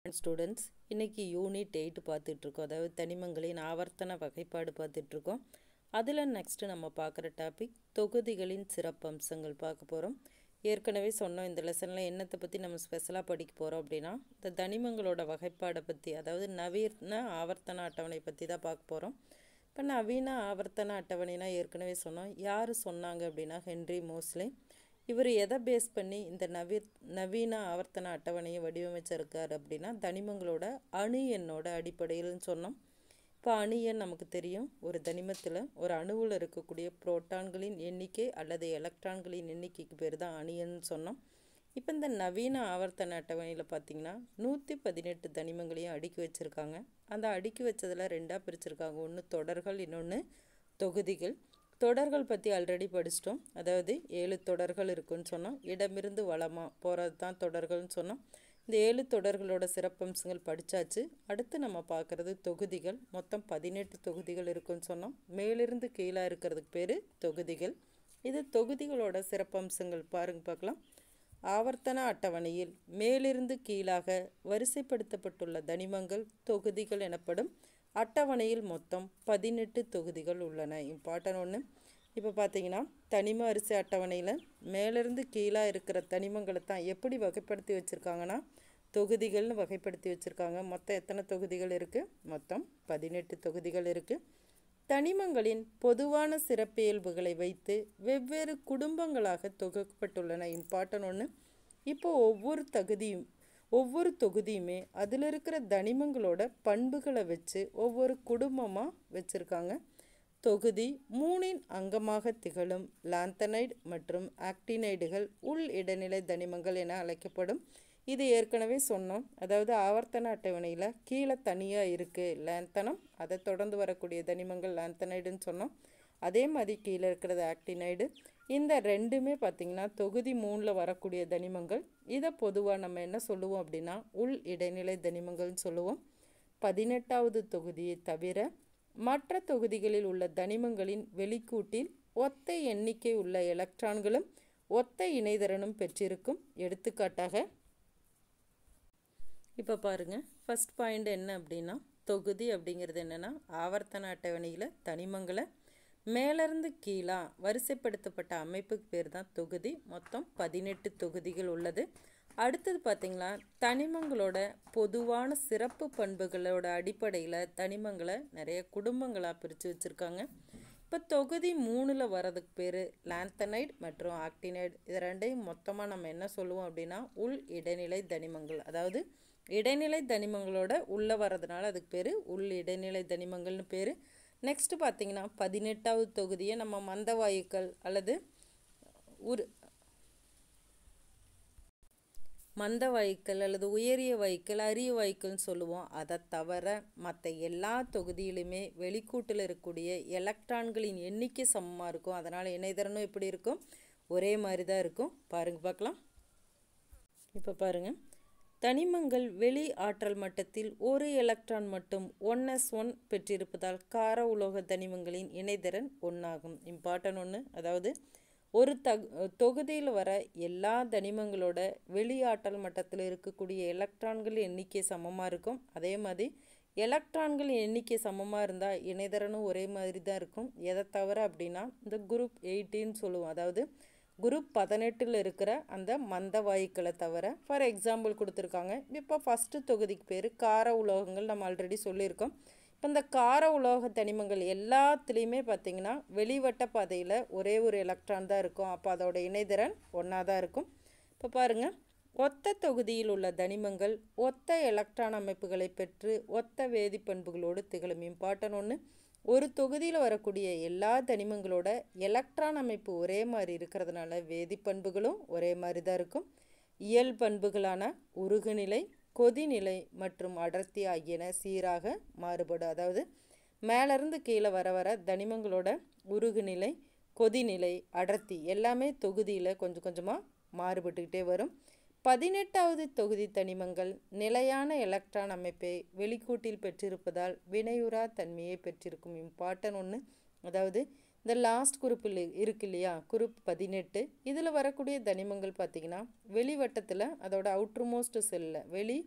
students இன்றைக்கி unit eight பார்த்துட்ருக்கோம் அதாவது தனிமங்களின் ஆவர்த்தன வகைப்பாடு பார்த்துட்ருக்கோம் அதில் நெக்ஸ்ட்டு நம்ம பார்க்குற டாபிக் தொகுதிகளின் சிறப்பம்சங்கள் பார்க்க போகிறோம் ஏற்கனவே சொன்னோம் இந்த லெசனில் என்னத்தை பற்றி நம்ம ஸ்பெஷலாக படிக்க போகிறோம் அப்படின்னா இந்த தனிமங்களோட வகைப்பாடை பற்றி அதாவது நவீன ஆவர்த்தன அட்டவணை பற்றி தான் பார்க்க போகிறோம் இப்போ நவீன ஆவர்த்தன அட்டவணைனா ஏற்கனவே சொன்னோம் யார் சொன்னாங்க அப்படின்னா ஹென்ரி மோஸ்லே இவர் எதை பேஸ் பண்ணி இந்த நவீ நவீன ஆவர்த்தன அட்டவணையை வடிவமைச்சிருக்கார் அப்படின்னா தனிமங்களோட அணு எண்ணோட அடிப்படையில்னு சொன்னோம் இப்போ அணு எண் நமக்கு தெரியும் ஒரு தனிமத்தில் ஒரு அணுவில் இருக்கக்கூடிய புரோட்டான்களின் எண்ணிக்கை அல்லது எலக்ட்ரான்களின் எண்ணிக்கைக்கு பேர் தான் அணு எண்னு சொன்னோம் இப்போ இந்த நவீன ஆவர்த்தன அட்டவணையில் பார்த்தீங்கன்னா நூற்றி பதினெட்டு தனிமங்களையும் அடுக்கி வச்சுருக்காங்க அந்த அடுக்கி வச்சதில் ரெண்டாக பிரிச்சிருக்காங்க ஒன்று தொடர்கள் இன்னொன்று தொகுதிகள் தொடர்கள் பற்றி ஆல்ரெடி படிச்சிட்டோம் அதாவது ஏழு தொடர்கள் இருக்குன்னு சொன்னோம் இடமிருந்து வளமாக போகிறது தான் தொடர்கள்னு சொன்னோம் இந்த ஏழு தொடர்களோட சிறப்பம்சங்கள் படித்தாச்சு அடுத்து நம்ம பார்க்குறது தொகுதிகள் மொத்தம் பதினெட்டு தொகுதிகள் இருக்குன்னு சொன்னோம் மேலிருந்து கீழே இருக்கிறதுக்கு பேர் தொகுதிகள் இது தொகுதிகளோட சிறப்பம்சங்கள் பாருங்க பார்க்கலாம் ஆவர்த்தன அட்டவணையில் மேலிருந்து கீழாக வரிசைப்படுத்தப்பட்டுள்ள தனிமங்கள் தொகுதிகள் எனப்படும் அட்டவணையில் மொத்தம் பதினெட்டு தொகுதிகள் உள்ளன இம்பார்ட்டன் ஒன்று இப்போ பார்த்தீங்கன்னா தனிம வரிசை அட்டவணையில் மேலேருந்து கீழே இருக்கிற தனிமங்களை தான் எப்படி வகைப்படுத்தி வச்சுருக்காங்கன்னா தொகுதிகள்னு வகைப்படுத்தி வச்சுருக்காங்க மொத்தம் எத்தனை தொகுதிகள் இருக்குது மொத்தம் பதினெட்டு தொகுதிகள் இருக்குது தனிமங்களின் பொதுவான சிறப்பியல்புகளை வைத்து வெவ்வேறு குடும்பங்களாக தொகுக்கப்பட்டுள்ளன இம்பார்ட்டன் ஒன்று இப்போ ஒவ்வொரு தகுதியும் ஒவ்வொரு தொகுதியுமே அதில் இருக்கிற தனிமங்களோட பண்புகளை வச்சு ஒவ்வொரு குடும்பமாக வச்சுருக்காங்க தொகுதி மூணின் அங்கமாக திகழும் லாந்தனைடு மற்றும் ஆக்டினைடுகள் உள் இடைநிலை தனிமங்கள் என அழைக்கப்படும் இது ஏற்கனவே சொன்னோம் அதாவது ஆவர்த்தன அட்டவணையில் கீழே தனியாக இருக்குது லேந்தனம் அதை தொடர்ந்து வரக்கூடிய தனிமங்கள் லாந்தனைடுன்னு சொன்னோம் அதே மாதிரி கீழே இருக்கிறது ஆக்டினைடு இந்த ரெண்டுமே பார்த்திங்கன்னா தொகுதி மூணில் வரக்கூடிய தனிமங்கள் இதை பொதுவாக நம்ம என்ன சொல்லுவோம் அப்படின்னா உள் இடைநிலை தனிமங்கள்னு சொல்லுவோம் பதினெட்டாவது தொகுதியை தவிர மற்ற தொகுதிகளில் உள்ள தனிமங்களின் வெளிக்கூட்டில் ஒத்த எண்ணிக்கை உள்ள எலக்ட்ரான்களும் ஒத்த இணைதரனும் பெற்றிருக்கும் எடுத்துக்காட்டாக இப்போ பாருங்கள் ஃபஸ்ட் பாயிண்ட் என்ன அப்படின்னா தொகுதி அப்படிங்கிறது என்னென்னா ஆவர்த்தன அட்டவணையில் தனிமங்களை மேலேருந்து கீழே வரிசைப்படுத்தப்பட்ட அமைப்புக்கு பேர் தான் தொகுதி மொத்தம் பதினெட்டு தொகுதிகள் உள்ளது அடுத்தது பார்த்திங்களா தனிமங்களோட பொதுவான சிறப்பு பண்புகளோட அடிப்படையில் தனிமங்களை நிறைய குடும்பங்களாக பிரித்து வச்சுருக்காங்க இப்போ தொகுதி மூணில் வரதுக்கு பேர் லாந்தனைடு மற்றும் ஆக்டினைடு இது ரெண்டையும் மொத்தமாக நம்ம என்ன சொல்லுவோம் அப்படின்னா உள் இடைநிலை தனிமங்கள் அதாவது இடைநிலை தனிமங்களோட உள்ளே வர்றதுனால அதுக்கு பேர் உள் இடைநிலை தனிமங்கள்னு பேர் நெக்ஸ்ட்டு பார்த்திங்கன்னா பதினெட்டாவது தொகுதியை நம்ம மந்த வாயுக்கள் அல்லது உரு மந்த வாயுக்கள் அல்லது உயரிய வாயுக்கள் அரிய வாயுக்கள்னு சொல்லுவோம் அதை தவிர மற்ற எல்லா தொகுதியிலுமே வெளிக்கூட்டில் இருக்கக்கூடிய எலக்ட்ரான்களின் எண்ணிக்கை சமமாக இருக்கும் அதனால் இணையதரனும் எப்படி இருக்கும் ஒரே மாதிரி தான் இருக்கும் பாருங்க பார்க்கலாம் இப்போ பாருங்கள் தனிமங்கள் வெளி ஆற்றல் மட்டத்தில் ஒரு எலக்ட்ரான் மட்டும் ஒன் எஸ் ஒன் பெற்றிருப்பதால் கார உலோக தனிமங்களின் இணைதிறன் ஒன்றாகும் இம்பார்ட்டன் ஒன்று அதாவது ஒரு தகு தொகுதியில் வர எல்லா தனிமங்களோட வெளி ஆற்றல் மட்டத்தில் இருக்கக்கூடிய எலக்ட்ரான்கள் எண்ணிக்கை சமமாக இருக்கும் அதே மாதிரி எலக்ட்ரான்கள் எண்ணிக்கை சமமாக இருந்தால் இணைதரனும் ஒரே மாதிரி தான் இருக்கும் எதை தவிர அப்படின்னா இந்த குரூப் எயிட்டின்னு சொல்லுவோம் அதாவது குரூப் பதினெட்டில் இருக்கிற அந்த மந்த வாயுக்களை தவிர ஃபார் எக்ஸாம்பிள் கொடுத்துருக்காங்க இப்போ ஃபஸ்ட்டு தொகுதிக்கு பேர் கார உலோகங்கள் நம்ம ஆல்ரெடி சொல்லியிருக்கோம் இப்போ இந்த கார உலோக தனிமங்கள் எல்லாத்துலேயுமே பார்த்திங்கன்னா வெளிவட்ட பாதையில் ஒரே ஒரு எலக்ட்ரான் தான் இருக்கும் அப்போ அதோட இணைதிறன் ஒன்றா தான் இருக்கும் இப்போ பாருங்கள் ஒத்த தொகுதியில் உள்ள தனிமங்கள் ஒத்த எலக்ட்ரான் அமைப்புகளை பெற்று ஒத்த வேதிப்பண்புகளோடு திகழும் இம்பார்ட்டன் ஒன்று ஒரு தொகுதியில் வரக்கூடிய எல்லா தனிமங்களோட எலக்ட்ரான் அமைப்பு ஒரே மாதிரி இருக்கிறதுனால வேதிப்பண்புகளும் ஒரே மாதிரி தான் இருக்கும் இயல் பண்புகளான உருகுநிலை கொதிநிலை மற்றும் அடர்த்தி ஆகியன சீராக மாறுபடும் அதாவது மேலேருந்து கீழே வர வர தனிமங்களோட உருகுநிலை கொதிநிலை அடர்த்தி எல்லாமே தொகுதியில் கொஞ்சம் கொஞ்சமாக மாறுபட்டுக்கிட்டே வரும் பதினெட்டாவது தொகுதி தனிமங்கள் நிலையான எலக்ட்ரான் அமைப்பை வெளிக்கூட்டில் பெற்றிருப்பதால் வினையுறா தன்மையை பெற்றிருக்கும் இம்பார்ட்டன் ஒன்று அதாவது இந்த லாஸ்ட் குரூப்பில் இருக்கு இல்லையா குரூப் பதினெட்டு இதில் வரக்கூடிய தனிமங்கள் பார்த்திங்கன்னா வெளிவட்டத்தில் அதோட அவுட்ருமோஸ்ட் செல்லில் வெளி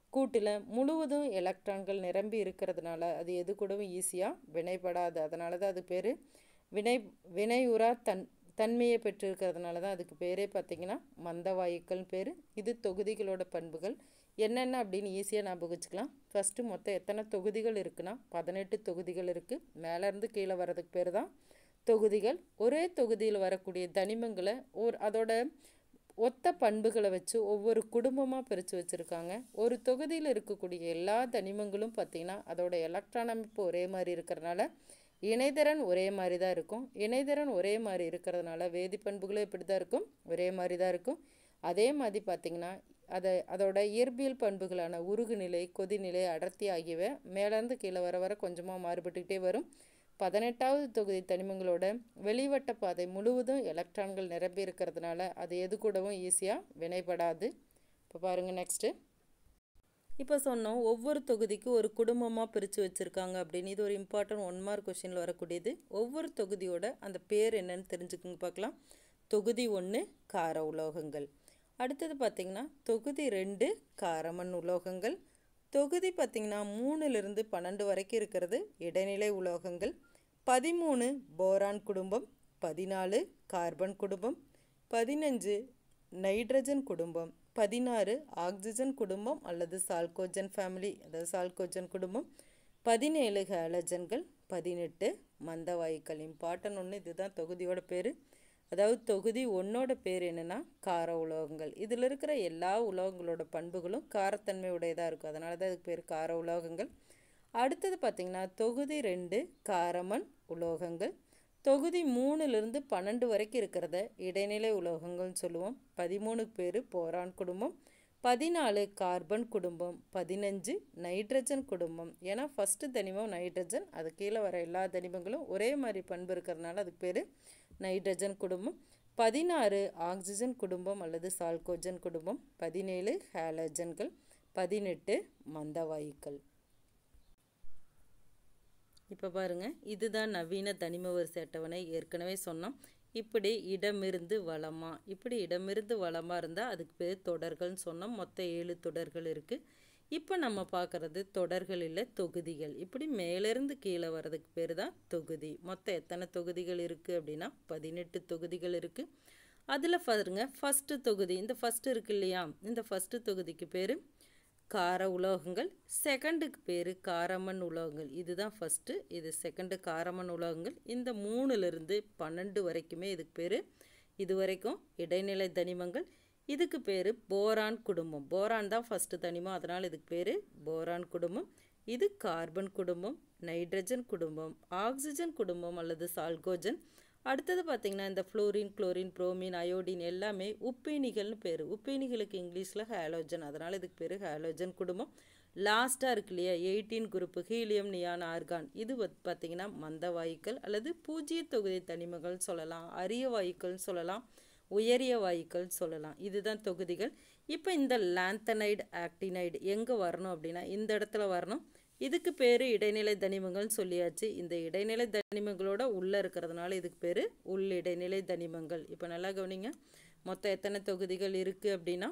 கூட்டில் முழுவதும் எலக்ட்ரான்கள் நிரம்பி இருக்கிறதுனால அது எது கூடவும் ஈஸியாக வினைப்படாது அதனால தான் அது பேர் வினை வினையுறா தன் தன்மையை பெற்றிருக்கிறதுனால தான் அதுக்கு பேரே பார்த்திங்கன்னா மந்த வாயுக்கள் பேர் இது தொகுதிகளோட பண்புகள் என்னென்ன அப்படின்னு ஈஸியாக ஞாபகம் வச்சுக்கலாம் ஃபஸ்ட்டு மொத்தம் எத்தனை தொகுதிகள் இருக்குன்னா பதினெட்டு தொகுதிகள் இருக்குது மேலேருந்து கீழே வர்றதுக்கு பேர் தான் தொகுதிகள் ஒரே தொகுதியில் வரக்கூடிய தனிமங்களை ஒரு அதோட ஒத்த பண்புகளை வச்சு ஒவ்வொரு குடும்பமாக பிரித்து வச்சுருக்காங்க ஒரு தொகுதியில் இருக்கக்கூடிய எல்லா தனிமங்களும் பார்த்திங்கன்னா அதோட எலக்ட்ரான் அமைப்பு ஒரே மாதிரி இருக்கிறதுனால இணைதிறன் ஒரே மாதிரி தான் இருக்கும் இணைதிறன் ஒரே மாதிரி இருக்கிறதுனால வேதிப்பண்புகளும் இப்படி தான் இருக்கும் ஒரே மாதிரி தான் இருக்கும் அதே மாதிரி பார்த்திங்கன்னா அதை அதோட இயற்பியல் பண்புகளான உருகுநிலை கொதிநிலை அடர்த்தி ஆகியவை மேலேருந்து கீழே வர வர கொஞ்சமாக மாறுபட்டுக்கிட்டே வரும் பதினெட்டாவது தொகுதி தனிமங்களோட வெளிவட்ட பாதை முழுவதும் எலக்ட்ரான்கள் நிரம்பி இருக்கிறதுனால அது எது கூடவும் ஈஸியாக வினைப்படாது இப்போ பாருங்கள் நெக்ஸ்ட்டு இப்போ சொன்னோம் ஒவ்வொரு தொகுதிக்கும் ஒரு குடும்பமாக பிரித்து வச்சுருக்காங்க அப்படின்னு இது ஒரு இம்பார்ட்டன்ட் ஒன் மார்க் கொஷினில் வரக்கூடியது ஒவ்வொரு தொகுதியோட அந்த பேர் என்னன்னு தெரிஞ்சுக்கோங்க பார்க்கலாம் தொகுதி ஒன்று கார உலோகங்கள் அடுத்தது பார்த்திங்கன்னா தொகுதி ரெண்டு காரமண் உலோகங்கள் தொகுதி பார்த்திங்கன்னா மூணுலேருந்து பன்னெண்டு வரைக்கும் இருக்கிறது இடைநிலை உலோகங்கள் பதிமூணு போரான் குடும்பம் பதினாலு கார்பன் குடும்பம் பதினஞ்சு நைட்ரஜன் குடும்பம் பதினாறு ஆக்சிஜன் குடும்பம் அல்லது சால்கோஜன் ஃபேமிலி அதாவது சால்கோஜன் குடும்பம் பதினேழு ஹேலஜன்கள் பதினெட்டு மந்தவாயுக்கள் இம்பார்ட்டன் ஒன்று இதுதான் தொகுதியோட பேர் அதாவது தொகுதி ஒன்னோட பேர் என்னென்னா கார உலோகங்கள் இதில் இருக்கிற எல்லா உலோகங்களோட பண்புகளும் காரத்தன்மை உடையதாக இருக்கும் அதனால தான் இதுக்கு பேர் கார உலோகங்கள் அடுத்தது பார்த்திங்கன்னா தொகுதி ரெண்டு காரமண் உலோகங்கள் தொகுதி மூணுலேருந்து பன்னெண்டு வரைக்கும் இருக்கிறத இடைநிலை உலோகங்கள்னு சொல்லுவோம் பதிமூணுக்கு பேர் போரான் குடும்பம் பதினாலு கார்பன் குடும்பம் பதினஞ்சு நைட்ரஜன் குடும்பம் ஏன்னா ஃபஸ்ட்டு தனிமம் நைட்ரஜன் அது கீழே வர எல்லா தனிமங்களும் ஒரே மாதிரி பண்பு இருக்கிறதுனால அதுக்கு பேர் நைட்ரஜன் குடும்பம் பதினாறு ஆக்சிஜன் குடும்பம் அல்லது சால்கோஜன் குடும்பம் பதினேழு ஹேலஜன்கள் பதினெட்டு மந்தவாயுக்கள் இப்போ பாருங்கள் இதுதான் நவீன தனிம வரிசை அட்டவணை ஏற்கனவே சொன்னோம் இப்படி இடமிருந்து வளமாக இப்படி இடமிருந்து வளமாக இருந்தால் அதுக்கு பேர் தொடர்கள்னு சொன்னோம் மொத்தம் ஏழு தொடர்கள் இருக்குது இப்போ நம்ம பார்க்குறது தொடர்கள் இல்லை தொகுதிகள் இப்படி மேலேருந்து கீழே வர்றதுக்கு பேர் தான் தொகுதி மொத்தம் எத்தனை தொகுதிகள் இருக்குது அப்படின்னா பதினெட்டு தொகுதிகள் இருக்குது அதில் பாருங்க ஃபஸ்ட்டு தொகுதி இந்த ஃபஸ்ட்டு இருக்கு இல்லையா இந்த ஃபஸ்ட்டு தொகுதிக்கு பேர் கார உலோகங்கள் செகண்டுக்கு பேர் காரமண் உலோகங்கள் இதுதான் ஃபஸ்ட்டு இது செகண்டு காரமண் உலோகங்கள் இந்த மூணுலேருந்து பன்னெண்டு வரைக்குமே இதுக்கு பேர் இது வரைக்கும் இடைநிலை தனிமங்கள் இதுக்கு பேர் போரான் குடும்பம் போரான் தான் ஃபஸ்ட்டு தனிமம் அதனால் இதுக்கு பேர் போரான் குடும்பம் இது கார்பன் குடும்பம் நைட்ரஜன் குடும்பம் ஆக்சிஜன் குடும்பம் அல்லது சால்கோஜன் அடுத்தது பார்த்திங்கன்னா இந்த ஃப்ளோரின் குளோரின் புரோமின் அயோடின் எல்லாமே உப்பேனிகள்னு பேர் உப்பேனிகளுக்கு இங்கிலீஷில் ஹேலோஜன் அதனால் இதுக்கு பேர் ஹேலோஜன் குடும்பம் லாஸ்ட்டாக இருக்கு இல்லையா eighteen group helium neon argon இது பார்த்திங்கன்னா மந்த வாயுக்கள் அல்லது பூஜ்ய தொகுதி தனிமங்கள் சொல்லலாம் அரிய வாயுக்கள்னு சொல்லலாம் உயரிய வாயுக்கள் சொல்லலாம் இதுதான் தொகுதிகள் இப்போ இந்த லாந்தனைடு ஆக்டினைடு எங்கே வரணும் அப்படின்னா இந்த இடத்துல வரணும் இதுக்கு பேர் இடைநிலை தனிமங்கள்னு சொல்லியாச்சு இந்த இடைநிலை தனிமங்களோட உள்ளே இருக்கிறதுனால இதுக்கு பேர் உள் இடைநிலை தனிமங்கள் இப்போ நல்லா கவனிங்க மொத்தம் எத்தனை தொகுதிகள் இருக்குது அப்படின்னா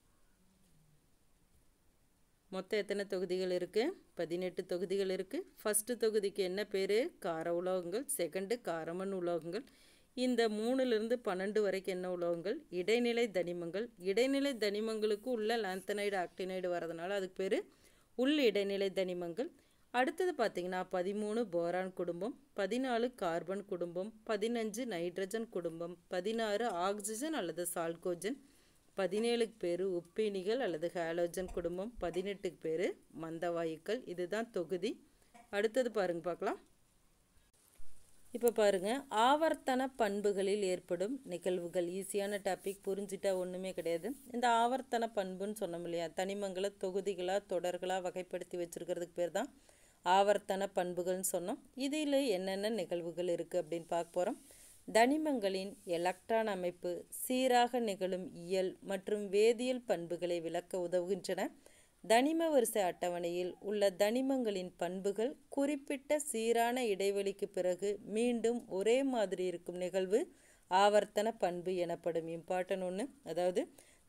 மொத்தம் எத்தனை தொகுதிகள் இருக்குது பதினெட்டு தொகுதிகள் இருக்குது ஃபஸ்ட்டு தொகுதிக்கு என்ன பேர் கார உலோகங்கள் செகண்டு காரமண் உலோகங்கள் இந்த மூணுலேருந்து பன்னெண்டு வரைக்கும் என்ன உலோகங்கள் இடைநிலை தனிமங்கள் இடைநிலை தனிமங்களுக்கு உள்ள லாந்தனைடு ஆக்டினைடு வரதுனால அதுக்கு பேர் உள் இடைநிலை தனிமங்கள் அடுத்தது பார்த்திங்கன்னா பதிமூணு போரான் குடும்பம் பதினாலு கார்பன் குடும்பம் பதினஞ்சு நைட்ரஜன் குடும்பம் பதினாறு ஆக்சிஜன் அல்லது சால்கோஜன் பதினேழுக்கு பேர் உப்பேனிகள் அல்லது ஹாலோஜன் குடும்பம் பதினெட்டுக்கு பேர் மந்தவாயுக்கள் இதுதான் தொகுதி அடுத்தது பாருங்க பார்க்கலாம் இப்போ பாருங்கள் ஆவர்த்தன பண்புகளில் ஏற்படும் நிகழ்வுகள் ஈஸியான டாபிக் புரிஞ்சிட்டா ஒன்றுமே கிடையாது இந்த ஆவர்த்தன பண்புன்னு சொன்னோம் இல்லையா தனிமங்களை தொகுதிகளாக தொடர்களாக வகைப்படுத்தி வச்சுருக்கிறதுக்கு பேர் தான் ஆவர்த்தன பண்புகள்னு சொன்னோம் இதில் என்னென்ன நிகழ்வுகள் இருக்குது அப்படின்னு பார்க்க போகிறோம் தனிமங்களின் எலக்ட்ரான் அமைப்பு சீராக நிகழும் இயல் மற்றும் வேதியியல் பண்புகளை விளக்க உதவுகின்றன தனிம வரிசை அட்டவணையில் உள்ள தனிமங்களின் பண்புகள் குறிப்பிட்ட சீரான இடைவெளிக்கு பிறகு மீண்டும் ஒரே மாதிரி இருக்கும் நிகழ்வு ஆவர்த்தன பண்பு எனப்படும் இம்பார்ட்டன் ஒன்று அதாவது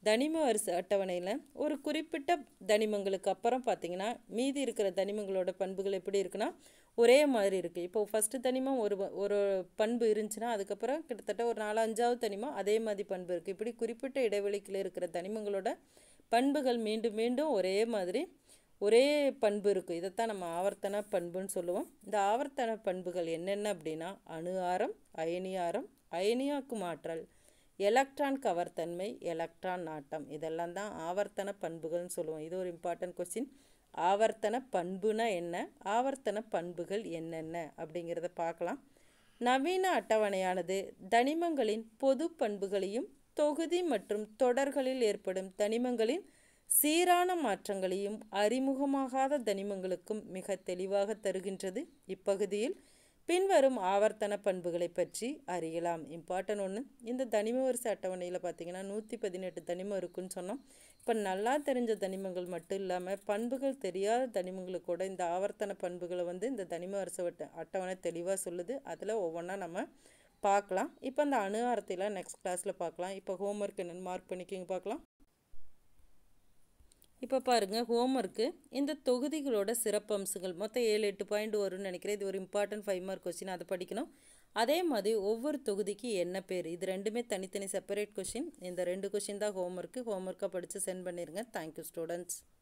தனிம வரிசை அட்டவணையில் ஒரு குறிப்பிட்ட தனிமங்களுக்கு அப்புறம் பார்த்தீங்கன்னா மீதி இருக்கிற தனிமங்களோட பண்புகள் எப்படி இருக்குன்னா ஒரே மாதிரி இருக்குது இப்போ ஃபஸ்ட்டு தனிமம் ஒரு வ- ஒரு பண்பு இருந்துச்சுன்னா அதுக்கப்புறம் கிட்டத்தட்ட ஒரு நாலு அஞ்சாவது தனிமம் அதே மாதிரி பண்பு இருக்குது இப்படி குறிப்பிட்ட இடைவெளிக்குள்ள இருக்கிற தனிமங்களோட பண்புகள் மீண்டும் மீண்டும் ஒரே மாதிரி ஒரே பண்பு இருக்குது இதைத்தான் நம்ம ஆவர்த்தன பண்புன்னு சொல்லுவோம் இந்த ஆவர்த்தன பண்புகள் என்னென்ன அப்படின்னா அணு ஆரம் அயனி ஆரம் அயனியாக்கும் ஆற்றல் எலக்ட்ரான் கவர்த்தன்மை எலக்ட்ரான் நாட்டம் இதெல்லாம் தான் ஆவர்த்தன பண்புகள்னு சொல்லுவோம் இது ஒரு இம்பார்ட்டன்ட் கொஸ்டின் ஆவர்த்தன பண்புனா என்ன ஆவர்த்தன பண்புகள் என்னென்ன அப்படிங்கிறத பார்க்கலாம் நவீன அட்டவணையானது தனிமங்களின் பொது பண்புகளையும் தொகுதி மற்றும் தொடர்களில் ஏற்படும் தனிமங்களின் சீரான மாற்றங்களையும் அறிமுகமாகாத தனிமங்களுக்கும் மிக தெளிவாக தருகின்றது இப்பகுதியில் பின்வரும் ஆவர்த்தன பண்புகளை பற்றி அறியலாம் இம்பார்ட்டன் ஒன்று இந்த தனிம வரிசை அட்டவணையில் பார்த்தீங்கன்னா நூற்றி பதினெட்டு தனிமம் இருக்குன்னு சொன்னோம் இப்போ நல்லா தெரிஞ்ச தனிமங்கள் மட்டும் இல்லாமல் பண்புகள் தெரியாத தனிமங்களுக்கு கூட இந்த ஆவர்த்தன பண்புகளை வந்து இந்த தனிம வரிசை வட்ட- அட்டவணை தெளிவாக சொல்லுது அதில் ஒவ்வொன்றா நம்ம பார்க்கலாம் இப்போ அந்த அணு ஆரத்தையெல்லாம் நெக்ஸ்ட் கிளாஸில் பார்க்கலாம் இப்போ ஹோம்ஒர்க் என்னென்னு மார்க் பண்ணிக்கிங்க பார்க்கலாம் இப்போ பாருங்கள் ஹோம்ஒர்க்கு இந்த தொகுதிகளோட சிறப்பம்சங்கள் மொத்தம் ஏழு எட்டு பாயிண்ட் வரும்னு நினைக்கிறேன் இது ஒரு இம்பார்ட்டன்ட் ஃபைவ் மார்க் கொஸ்டின் அதை படிக்கணும் அதே மாதிரி ஒவ்வொரு தொகுதிக்கு என்ன பேர் இது ரெண்டுமே தனித்தனி செப்பரேட் கொஷின் இந்த ரெண்டு கொஷின் தான் ஹோம்ஒர்க்கு ஹோம்ஒர்க்காக படித்து சென்ட் பண்ணிடுங்க தேங்க்யூ ஸ்டூடெண்ட்ஸ்